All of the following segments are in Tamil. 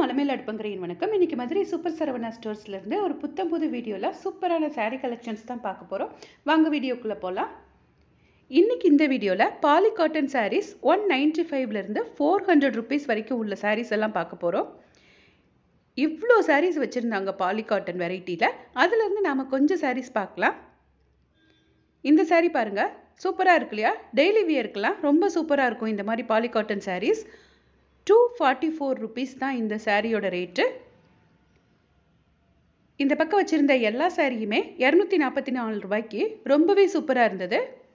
அலமேல் அடுப்பங்கரையின் வணக்கம் இன்னைக்கு மதுரை சூப்பர் சரவணா ஸ்டோர்ஸ்லேருந்து ஒரு புத்தம் புது வீடியோவில் சூப்பரான saree கலெக்ஷன்ஸ் தான் பார்க்க போகிறோம் வாங்க வீடியோக்குள்ளே போகலாம் இன்னைக்கு இந்த வீடியோவில் poly cotton sarees one ninety ஃபைவ்லேருந்து ஃபோர் ஹண்ட்ரட் ருபீஸ் வரைக்கும் உள்ள சாரீஸ் எல்லாம் பார்க்க போகிறோம் இவ்வளோ சாரீஸ் வச்சுருந்தாங்க பாலி காட்டன் வெரைட்டியில் அதுலேருந்து நாம் கொஞ்சம் சாரீஸ் பார்க்கலாம் இந்த saree பாருங்க சூப்பராக இருக்கு இல்லையா டெய்லி வியர்க்கெலாம் ரொம்ப சூப்பராக இருக்கும் இந்த மாதிரி poly cotton sarees two forty four rupees தான் இந்த சாரியோட ரேட்டு இந்த பக்கம் வச்சுருந்த எல்லா சாரியுமே இரநூத்தி நாற்பத்தி நாலு ரூபாய்க்கு ரொம்பவே சூப்பராக இருந்தது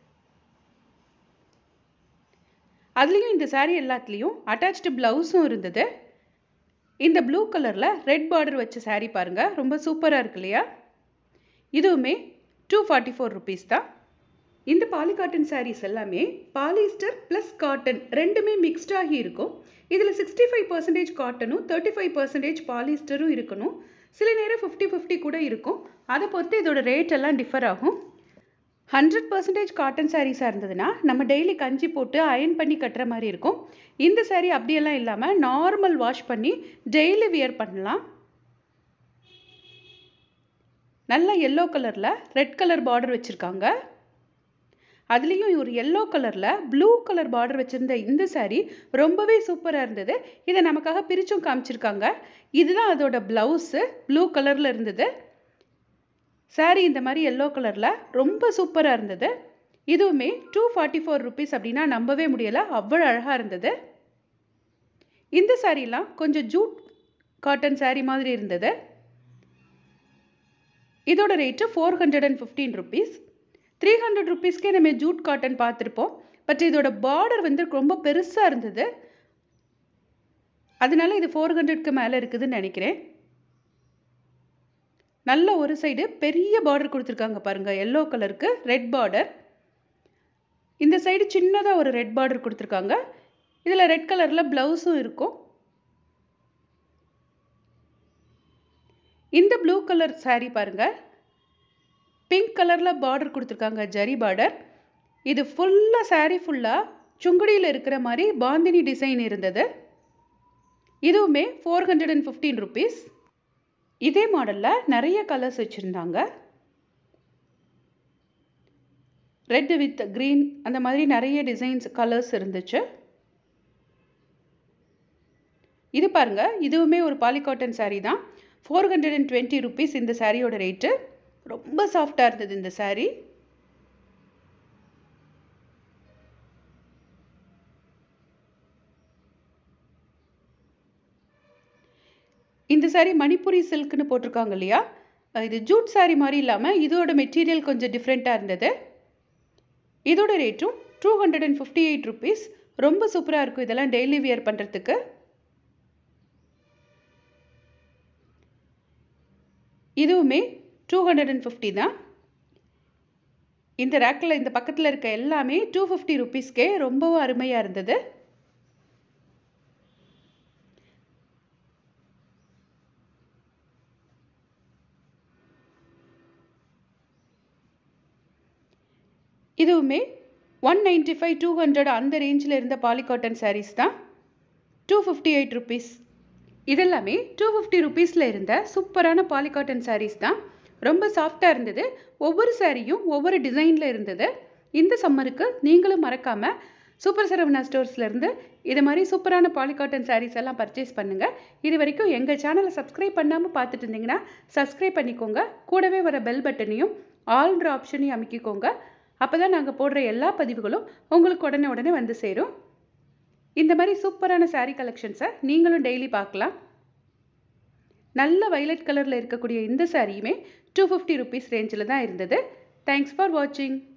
அதுலேயும் இந்த saree எல்லாத்துலேயும் அட்டாச்டு ப்ளவுஸும் இருந்தது இந்த ப்ளூ கலரில் ரெட் பார்டர் வச்ச saree பாருங்கள் ரொம்ப சூப்பராக இருக்கு இல்லையா இதுவுமே டூ ஃபார்ட்டி ஃபோர் ருபீஸ் தான் இந்த பாலி காட்டன் சாரீஸ் எல்லாமே பாலிஸ்டர் ப்ளஸ் காட்டன் ரெண்டுமே மிக்ஸ்ட் ஆகி இருக்கும் இதில் சிக்ஸ்டி ஃபைவ் பர்சன்டேஜ் காட்டனும் தேர்ட்டி ஃபைவ் பர்சன்டேஜ் பாலிஸ்டரும் இருக்கணும் சில நேரம் ஃபிஃப்டி ஃபிஃப்டி கூட இருக்கும் அதை பொறுத்து இதோட ரேட் எல்லாம் டிஃபர் ஆகும் ஹண்ட்ரட் பர்சன்டேஜ் காட்டன் சாரீஸாக இருந்ததுன்னா நம்ம டெய்லி கஞ்சி போட்டு அயன் பண்ணி கட்டுற மாதிரி இருக்கும் இந்த saree அப்படியெல்லாம் இல்லாமல் நார்மல் வாஷ் பண்ணி டெய்லி வியர் பண்ணலாம் நல்ல எல்லோ கலரில் ரெட் கலர் பார்டர் வச்சுருக்காங்க அதுலேயும் ஒரு எல்லோ கலரில் ப்ளூ கலர் பார்டர் வச்சுருந்த இந்த saree ரொம்பவே சூப்பராக இருந்தது இதை நமக்காக பிரிச்சும் காமிச்சிருக்காங்க இதுதான் அதோட ப்ளவுஸு ப்ளூ கலரில் இருந்தது saree இந்த மாதிரி எல்லோ கலரில் ரொம்ப சூப்பராக இருந்தது இதுவுமே டூ ஃபார்ட்டி ஃபோர் ருபீஸ் அப்படின்னா நம்பவே முடியலை அவ்வளோ அழகாக இருந்தது இந்த சாரீலாம் கொஞ்சம் ஜூட் காட்டன் saree மாதிரி இருந்தது இதோட rate four hundred and fifteen rupees three hundred ருபீஸ்க்கே நம்ம ஜூட் காட்டன் பார்த்துருப்போம் பட் இதோட பார்டர் வந்து ரொம்ப பெருசாக இருந்தது அதனால இது ஃபோர் ஹண்ட்ரட்க்கு மேலே இருக்குதுன்னு நினைக்கிறேன் நல்ல ஒரு சைடு பெரிய பார்டர் கொடுத்துருக்காங்க பாருங்க எல்லோ கலருக்கு ரெட் பார்டர் இந்த சைடு சின்னதாக ஒரு ரெட் பார்டர் கொடுத்துருக்காங்க இதில் ரெட் கலரில் ப்ளவுஸும் இருக்கும் இந்த ப்ளூ கலர் saree பாருங்க பிங்க் கலரில் பார்டர் கொடுத்துருக்காங்க ஜரி பார்டர் இது ஃபுல்லாக saree ஃபுல்லாக சுங்குடியில் இருக்கிற மாதிரி பாந்தினி டிசைன் இருந்தது இதுவுமே four hundred and fifteen rupees இதே மாடலில் நிறைய கலர்ஸ் வச்சுருந்தாங்க ரெட் வித் க்ரீன் அந்த மாதிரி நிறைய டிசைன்ஸ் கலர்ஸ் இருந்துச்சு இது பாருங்க இதுவுமே ஒரு பாலிகாட்டன் saree தான் four hundred and twenty rupees இந்த சாரியோட ரேட்டு ரொம்ப சாஃப்டாக இருந்தது இந்த saree இந்த saree மணிப்புரி சில்க்னு போட்டிருக்காங்க இல்லையா இது ஜூட் saree மாதிரி இல்லாமல் இதோட மெட்டீரியல் கொஞ்சம் டிஃப்ரெண்ட்டாக இருந்தது இதோட ரேட்டும் two hundred and fifty eight rupees ரொம்ப சூப்பராக இருக்கும் இதெல்லாம் டெய்லி வியர் பண்ணுறதுக்கு இதுவுமே டூ ஹண்ட்ரட் அண்ட் ஃபிஃப்டி தான் இந்த ரேக்கில் இந்த பக்கத்தில் இருக்க எல்லாமே டூ ஃபிஃப்டி ருபீஸ்க்கே ரொம்பவும் அருமையாக இருந்தது இதுவுமே one ninety five two hundred அந்த ரேஞ்சில் இருந்த பாலிகாட்டன் சாரீஸ் தான் டூ ஃபிஃப்டி எயிட் ருபீஸ் இதெல்லாமே டூ ஃபிஃப்டி ருபீஸில் இருந்த சூப்பரான பாலிகாட்டன் சாரீஸ் தான் ரொம்ப சாஃப்டாக இருந்தது ஒவ்வொரு சாரியும் ஒவ்வொரு டிசைனில் இருந்தது இந்த சம்மருக்கு நீங்களும் மறக்காமல் சூப்பர் சரவணா ஸ்டோர்ஸ்லேருந்து இது மாதிரி சூப்பரான பாலிகாட்டன் சாரீஸ் எல்லாம் பர்ச்சேஸ் பண்ணுங்கள் இது வரைக்கும் எங்கள் சேனலை சப்ஸ்கிரைப் பண்ணாமல் பார்த்துட்டு இருந்தீங்கன்னா சப்ஸ்கிரைப் பண்ணிக்கோங்க கூடவே வர பெல் பட்டனையும் ஆல்ன்ற ஆப்ஷனையும் அமைக்கிக்கோங்க அப்போ தான் நாங்கள் போடுற எல்லா பதிவுகளும் உங்களுக்கு உடனே உடனே வந்து சேரும் இந்த மாதிரி சூப்பரான saree கலெக்ஷன்ஸை நீங்களும் டெய்லி பார்க்கலாம் நல்ல வைலட் கலரில் இருக்கக்கூடிய இந்த சாரியுமே டூ ஃபிஃப்டி ருபீஸ் ரேஞ்சில் தான் இருந்தது தேங்க்ஸ் ஃபார் வாட்சிங்